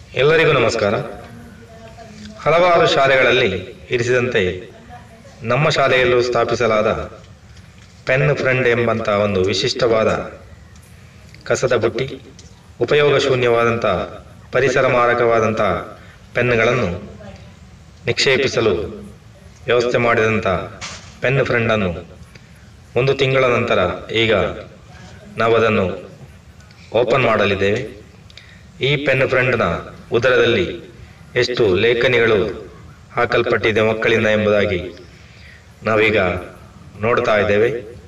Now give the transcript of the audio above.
ಎಲ್ಲರಿಗೂ ನಮಸ್ಕಾರ ಹಲವಾರು ಶಾಲೆಗಳಲ್ಲಿ ಇರಿಸಿದಂತೆ ನಮ್ಮ ಶಾಲೆಯಲ್ಲೂ ಸ್ಥಾಪಿಸಲಾದ ಪೆನ್ ಫ್ರೆಂಡ್ ಎಂಬಂಥ ಒಂದು ವಿಶಿಷ್ಟವಾದ ಕಸದ ಬುಟ್ಟಿ ಉಪಯೋಗ ಶೂನ್ಯವಾದಂಥ ಪರಿಸರ ಮಾರಕವಾದಂಥ ಪೆನ್ಗಳನ್ನು ನಿಕ್ಷೇಪಿಸಲು ವ್ಯವಸ್ಥೆ ಮಾಡಿದಂಥ ಪೆನ್ ಫ್ರೆಂಡನ್ನು ಒಂದು ತಿಂಗಳ ನಂತರ ಈಗ ನಾವು ಅದನ್ನು ಓಪನ್ ಮಾಡಲಿದ್ದೇವೆ ಈ ಪೆನ್ ಫ್ರೆಂಡ್ನ ಉದರದಲ್ಲಿ ಎಷ್ಟು ಲೇಖನಿಗಳು ಹಾಕಲ್ಪಟ್ಟಿದೆ ಮಕ್ಕಳಿಂದ ಎಂಬುದಾಗಿ ನಾವೀಗ ನೋಡ್ತಾ ಇದ್ದೇವೆ